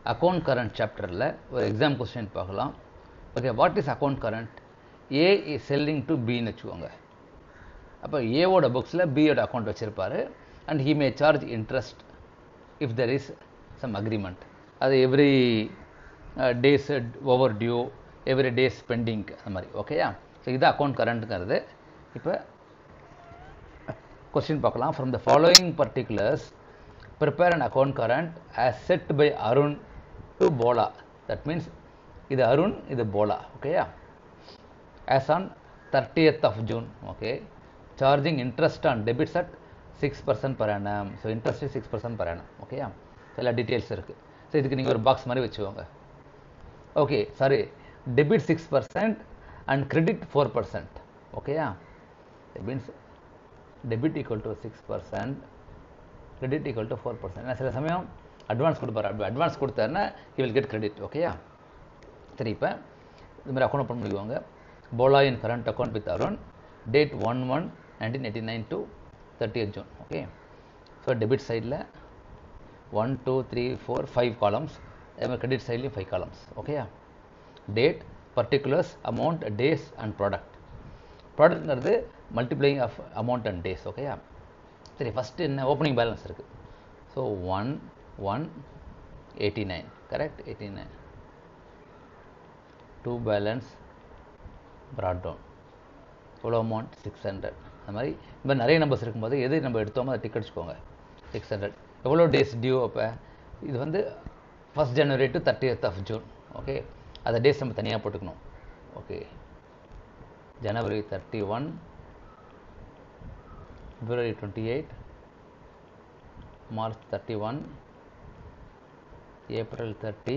account current சாப்டரில் ஒரு exam question பார்க்கலாம் okay what is account current A is selling to பின்னு வச்சுக்கோங்க அப்போ ஏவோட புக்ஸில் பியோட அக்கௌண்ட் வச்சுருப்பாரு and he may charge interest if there is some agreement அது every days over due every days pending அந்த மாதிரி ஓகேயா ஸோ இது அக்கௌண்ட் கரண்ட்டுங்கிறது இப்போ கொஸ்டின் பார்க்கலாம் from the following particulars prepare and account current as sent by Arun to Bola that means இது அருண் இது போலா ஓகேயா as on 30th of June okay charging interest on debits at 6% per annum so interest is 6% per annum ஓகேயா எல்லா details இருக்குது so இதுக்கு நீங்கள் ஒரு பாக்ஸ் மாதிரி வச்சுக்கோங்க okay sorry debit six percent and credit four percent ஓகேயா means debit equal to six percent credit equal to four percent சில சமயம் அட்வான்ஸ் கொடுப்பாரு அட்வான்ஸ் கொடுத்தாருன்னா he will get credit ஓகேயா சரி இப்போ இது மாதிரி அக்கௌண்ட் ஓப்பன் பண்ணிக்குவாங்க Bola in current account with Arun date one one nineteen eighty nine to thirty June okay so debit சைடில் one two three four five columns அதேமாதிரி கிரெடிட் சைட்லேயும் ஃபைவ் காலம்ஸ் ஓகேயா date particulars amount days and product ப்ராடக்ட்ங்கிறது multiplying of amount and days ஓகேயா சரி first என்ன opening balance இருக்குது so one one eighty nine correct eighty nine two balance brought down எவ்வளோ amount six hundred அந்த மாதிரி இந்த மாதிரி நிறைய நம்பர்ஸ் இருக்கும்போது எது நம்ம எடுத்தோமோ அதை டிக் அடிச்சுக்கோங்க சிக்ஸ் ஹண்ட்ரட் எவ்வளோ டேஸ் டியூ அப்போ இது வந்து first January to thirtieth of June okay அதை டேஸ் நம்ம தனியாக போட்டுக்கணும் okay January thirty one February twenty eight March thirty one April thirty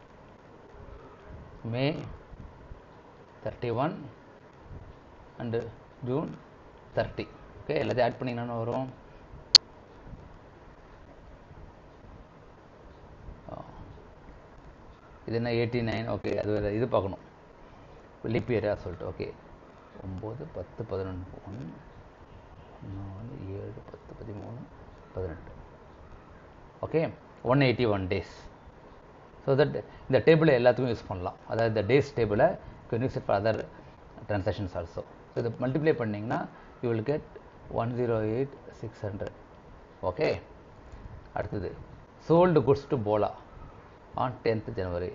May thirty one and June thirty okay எல்லாத்தையும் add பண்ணிங்கன்னா வரும் இது என்ன எயிட்டி நைன் ஓகே அது வேறு இது பார்க்கணும் லிப் இயரா சொல்லிட்டு ஓகே ஒம்பது பத்து பதினொன்று ஒன்று நாலு ஏழு பத்து பதிமூணு பதினெட்டு okay one eighty one days so that இந்த டேபிளை எல்லாத்துக்கும் யூஸ் பண்ணலாம் அதாவது இந்த டேஸ் டேபிளை can use it for other transactions also so இதை மல்டிப்ளை பண்ணிங்கன்னா you will get one zero eight six hundred okay அடுத்தது sold goods to Bola on tenth January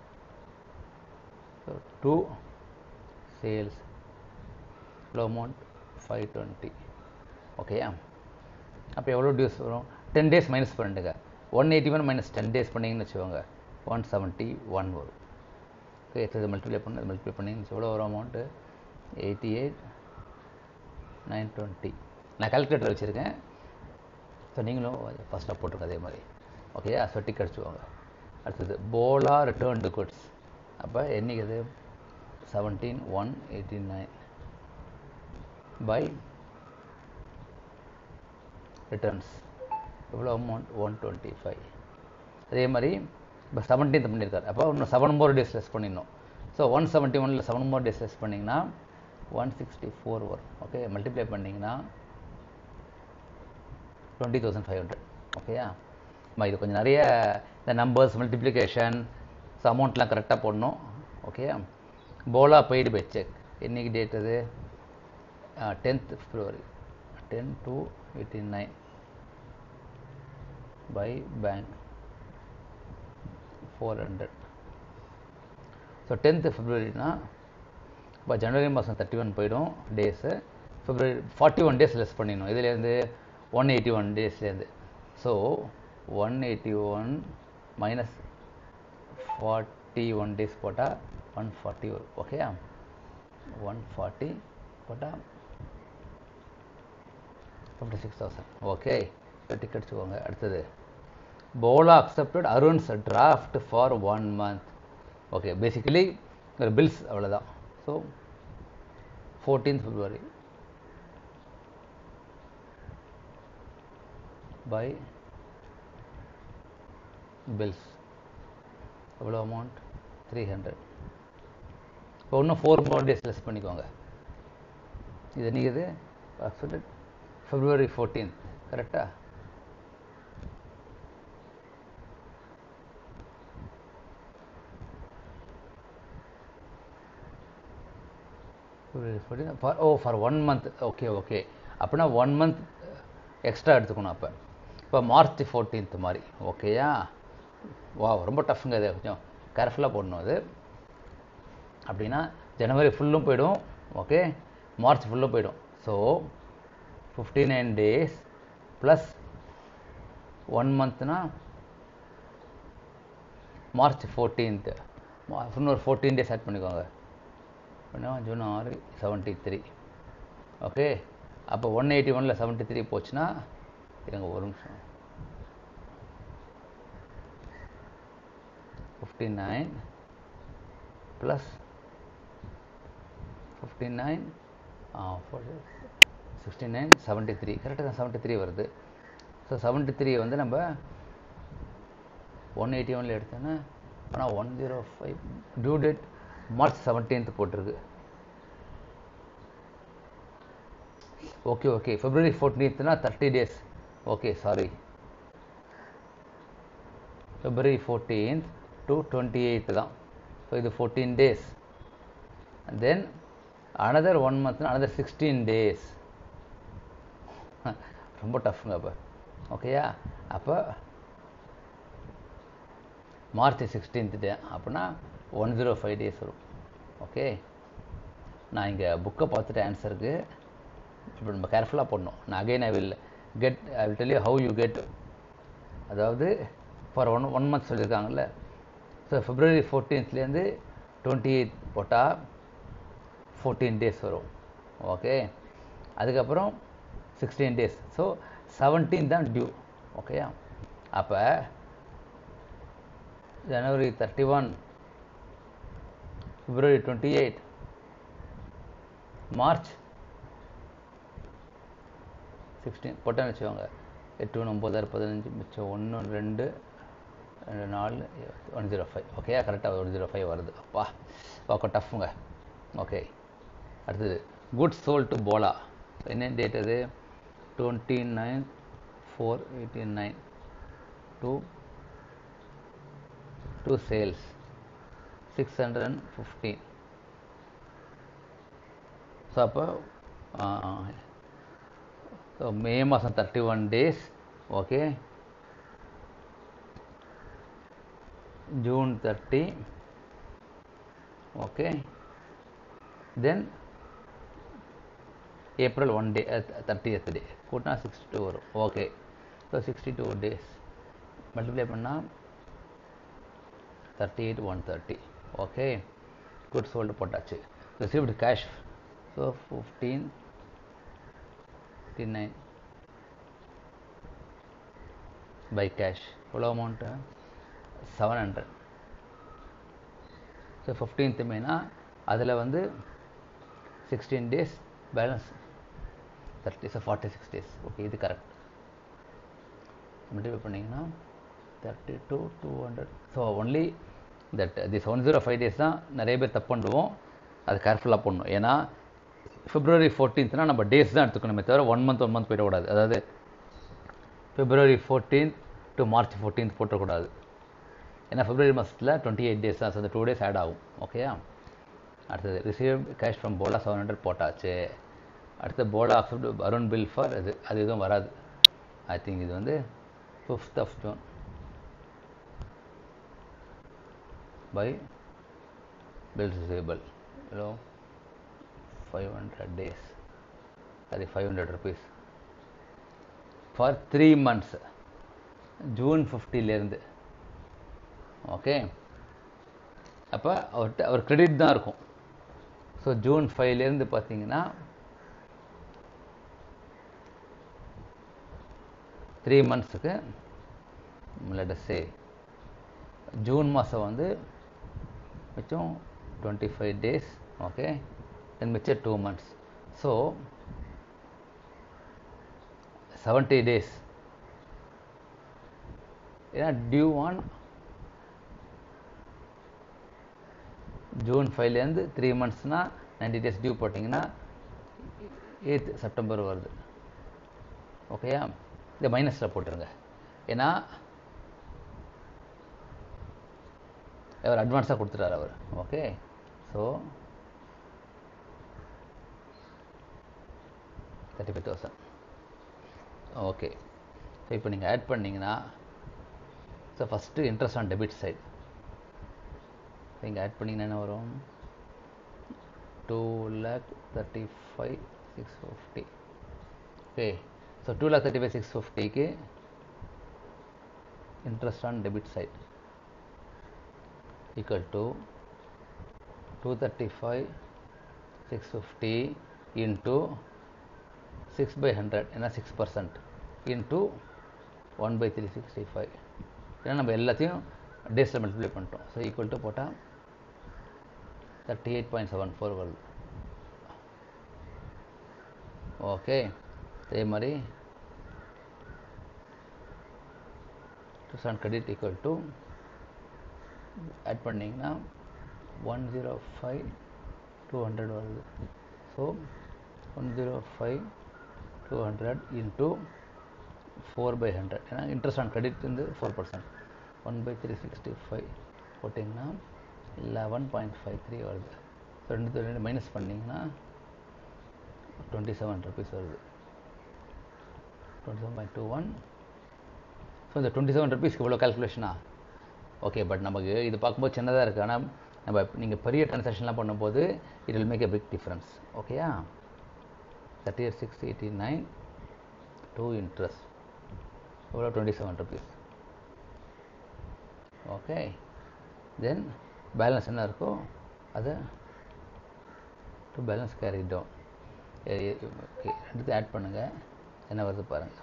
so to sales லோ அமௌண்ட் ஃபைவ் டுவெண்ட்டி ஓகேயா அப்போ எவ்வளோ dues வரும் ten days minus பண்ணிடுங்க one eighty one minus ten days பண்ணிங்கன்னு வச்சுக்கோங்க one seventy one வரும் okay இது மல்டிப்ளை பண்ணி மல்டிப்ளை பண்ணிங்கன்னு எவ்வளோ வரும் amount eighty eight nine twenty நான் கால்குலேட்டர் வச்சுருக்கேன் ஸோ நீங்களும் ஃபஸ்ட்டாக போட்டிருக்க அதே மாதிரி ஓகே ஸோ டிக் அடிச்சுக்கோங்க அடுத்தது போலா ரிட்டர்ன்டு குட்ஸ் அப்போ என்றைக்கு அது seventeen one eighty nine by returns எவ்வளோ அமௌண்ட் ஒன் டுவெண்ட்டி ஃபைவ் அதே மாதிரி இப்போ செவன்டீன்த் பண்ணியிருக்காரு அப்போ இன்னும் செவன் மோர் டேஸ் லெஸ் பண்ணிடணும் ஸோ ஒன் செவன்ட்டி ஒனில் செவன் மோர் டேஸ் லெஸ் பண்ணிங்கன்னா ஒன் சிக்ஸ்டி ஃபோர் வரும் ஓகே மல்டிப்ளை பண்ணிங்கன்னா டுவெண்ட்டி தௌசண்ட் ஃபைவ் ஹண்ட்ரட் ஓகேயா அம்மா இது கொஞ்சம் நிறைய இந்த நம்பர்ஸ் மல்டிப்ளிகேஷன் ஸோ அமௌண்ட்லாம் கரெக்டாக போடணும் ஓகேயா போலா பெய்டு பை செக் என்றைக்கு டேட் அது tenth February ten two eighty nine by bank four hundred so tenth ஃபிப்ரவரினா இப்போ ஜனவரி மாதம் தேர்ட்டி ஒன் போயிடும் days February forty one days less பண்ணிடணும் இதுலேருந்து ஒன் எயிட்டி ஒன் டேஸ்லேருந்து so one eighty one minus forty one days போட்டால் one forty வரும் ஓகேயா ஒன் ஃபார்ட்டி போட்டால் fifty six thousand okay ticket வச்சுக்கோங்க அடுத்தது Bola accepted Arun's draft for one month okay basically bills அவ்வளோதான் so fourteenth February by bills எவ்வளோ amount three hundred இப்போ இன்னும் ஃபோர் மோர் டேஸ் லெஸ் பண்ணிக்கோங்க இது நீங்கள் இது அக்செப்டட் ஃபிப்ரவரி ஃபோர்டீன்த் கரெக்டாக for O for one month okay okay அப்படின்னா ஒன் மந்த் எக்ஸ்ட்ரா எடுத்துக்கணும் அப்போ இப்போ மார்ச் ஃபோர்டீன்த் மாதிரி ஓகேயா வா ரொம்ப டஃப்ங்க இது கொஞ்சம் கேர்ஃபுல்லாக போடணும் அது அப்படின்னா ஜனவரி ஃபுல்லும் போயிடும் ஓகே மார்ச் ஃபுல்லும் போயிடும் so fifty nine days plus one மந்த்னா மார்ச் ஃபோர்டீன்த்து இன்னொரு ஃபோர்டீன் டேஸ் ஆட் பண்ணிக்கோங்க அப்படின்னா ஜூன் ஆறு செவன்ட்டி த்ரீ ஓகே அப்போ ஒன் எயிட்டி ஒனில் செவன்ட்டி த்ரீ போச்சுன்னா இருங்க ஒரு நிமிஷம் fifty nine plus fifty nine sixty nine seventy three கரெக்டாக தான் செவன்ட்டி த்ரீ வருது ஸோ செவன்ட்டி த்ரீ வந்து நம்ம ஒன் எயிட்டி ஒனில் எடுத்தோன்னா ஆனால் one zero five due date March seventeenth போட்டிருக்கு okay okay February ஃபோர்டீன்த்னா thirty days okay sorry February fourteenth to twenty eighth தான் ஸோ இது fourteen days then another one மந்த்னா அனதர் சிக்ஸ்டீன் டேஸ் ரொம்ப டஃப்ங்க அப்போ ஓகேயா அப்போ மார்ச் சிக்ஸ்டீன்த் டே அப்படின்னா ஒன் ஜீரோ ஃபைவ் டேஸ் வரும் ஓகே நான் இங்கே புக்கை பார்த்துட்டு ஆன்சருக்கு இப்போ நம்ம கேர்ஃபுல்லாக போடணும் நான் again I will get I will tell you how you get அதாவது ஃபார் ஒன் ஒன் மந்த் சொல்லியிருக்காங்கல்ல ஸோ பிப்ரவரி ஃபோர்டீன்த்லேருந்து டுவெண்ட்டி எயிட் போட்டால் ஃபோர்டீன் டேஸ் வரும் ஓகே அதுக்கப்புறம் சிக்ஸ்டீன் டேஸ் ஸோ செவன்டீன் தான் டியூ ஓகேயா அப்போ January thirty one February twenty eight March sixteen போட்டேன்னு வச்சுக்கோங்க எட்டு ஒன்று ஒம்பதாயிரம் பதினஞ்சு மிச்சம் ஒன்று ரெண்டு ரெண்டு நாலு ஒன் ஜீரோ ஃபைவ் ஓகே கரெக்டாக ஒன் ஜீரோ ஃபைவ் வருது அப்பா ஓகே டஃப்புங்க ஓகே அடுத்தது குட் சோல் டு போலா என்ன டேட் அது twenty nine four eighty nine two to sales six hundred and fifteen so அப்போ ஸோ மே மாதம் thirty one days okay June thirty okay then April one day thirtieth day கூட்டினா sixty two வரும் okay so sixty two days multiply பண்ணால் thirty eight one thirty okay good sold போட்டாச்சு received cash so fifteen fifty nine by cash எவ்வளோ amount seven hundred so fifteenth மேனா அதில் வந்து sixteen days balance thirty so forty six days okay இது correct multiply பண்ணிங்கன்னா thirty two two hundred so only that this one zero five days தான் நிறைய பேர் தப்பு பண்ணுவோம் அது கேர்ஃபுல்லாக பண்ணணும் ஏன்னா பிப்ரவரி ஃபோர்டீன்த்னா நம்ம டேஸ் தான் எடுத்துக்கணுமே தவிர ஒன் மந்த் ஒன் மந்த் போயிடக்கூடாது அதாவது February fourteenth to March fourteenth போட்டக்கூடாது ஏன்னா பிப்ரவரி மாதத்தில் டுவெண்ட்டி எயிட் டேஸ் தான் ஸோ அந்த டூ டேஸ் ஆட் ஆகும் ஓகேயா அடுத்தது receive cash from Bola seven hundred போட்டாச்சு அடுத்து போலா அக்செப்ட் அருண் பில் ஃபார் இது அது எதுவும் வராது ஐ திங்க் இது வந்து fifth of June by bills receivable you know 500 days sorry 500 rupees for 3 months June ஃபிஃப்டிலேருந்து ஓகே அப்போ அவர்கிட்ட அவர் கிரெடிட் தான் இருக்கும் ஸோ ஜூன் ஃபைவ்லேருந்து பார்த்தீங்கன்னா த்ரீ மந்த்ஸுக்கு லெட்டஸே ஜூன் மாதம் வந்து மிச்சம் twenty five days okay then மிச்சம் two months so seventy days ஏன்னா டியூ ஆன் ஜூன் ஃபைவ்லேருந்து த்ரீ மந்த்ஸ்னால் நைன்டி டேஸ் டியூ போட்டிங்கன்னா எயித் செப்டம்பர் வருது ஓகேயா இந்த மைனஸில் போட்டுருங்க ஏன்னா அவர் அட்வான்ஸாக கொடுத்துட்டார் அவர் okay so thirty five thousand okay so இப்போ நீங்கள் ஆட் பண்ணிங்கன்னா so first interest on debit side இங்கே ஆட் பண்ணிங்கன்னா என்ன வரும் two lakh thirty five six fifty okay so two lakh thirty five six ஃபிஃப்டிக்கு interest on debit side equal to two thirty five six fifty into six by hundred ஏன்னா six percent into one by three sixty five ஏன்னா நம்ம எல்லாத்தையும் டேஸில் multiply பண்ணிட்டோம் so equal to போட்டால் thirty eight point seven four வருது okay அதே மாதிரி on credit equal to add பண்ணிங்கன்னா one zero five two hundred வருது so one zero five two hundred into four by hundred ஏன்னா இன்ட்ரெஸ்ட் ஆன் கிரெடிட் வந்து four percent one by three sixty five போட்டிங்கன்னா eleven point five three வருது so ரெண்டு ரெண்டு minus பண்ணிங்கன்னா twenty seven rupees வருது twenty seven point two one so இந்த twenty seven ருபீஸ்க்கு இவ்வளோ கால்குலேஷனா ஓகே பட் நமக்கு இது பார்க்கும்போது சின்னதாக இருக்குது ஆனால் நம்ம நீங்கள் பெரிய ட்ரான்சாக்ஷன்லாம் பண்ணும்போது it will make a big difference ஓகேயா thirty eight six eighty nine two interest எவ்வளோ twenty seven rupees okay then balance என்ன இருக்கோ அதை டு பேலன்ஸ் கேரி டவுன் ரெண்டுத்தையும் ஆட் பண்ணுங்கள் என்ன வருது பாருங்கள்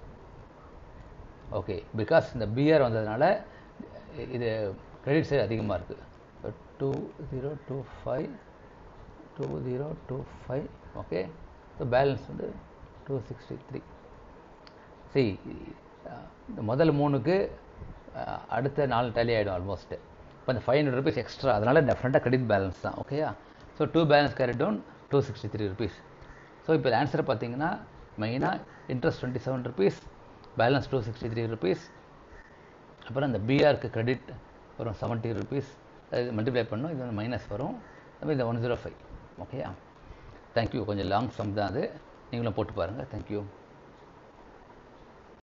ஓகே பிகாஸ் இந்த பிஆர் வந்ததுனால இது கிரெடிட் சைடு அதிகமாக இருக்குது two zero two five two zero two five okay so balance வந்து டூ சிக்ஸ்டி த்ரீ சி இந்த முதல் மூணுக்கு அடுத்த நாலு டேலி ஆகிடும் ஆல்மோஸ்ட்டு இப்போ இந்த ஃபைவ் ஹண்ட்ரட் ருபீஸ் எக்ஸ்ட்ரா அதனால் டெஃபினட்டாக கிரெடிட் பேலன்ஸ் தான் ஓகேயா so to balance carry down two sixty three rupees so இப்போ ஆன்சர் பார்த்தீங்கன்னா மெயினாக interest twenty seven rupees balance two sixty three rupees அப்புறம் இந்த பிஆருக்கு கிரெடிட் வரும் செவன்ட்டி ருபீஸ் அது மல்டிப்ளை பண்ணோம் இது வந்து மைனஸ் வரும் அது இந்த ஒன் ஜீரோ ஃபைவ் ஓகேயா தேங்க்யூ கொஞ்சம் லாங் சம் தான் அது நீங்களும் போட்டு பாருங்கள் தேங்க்யூ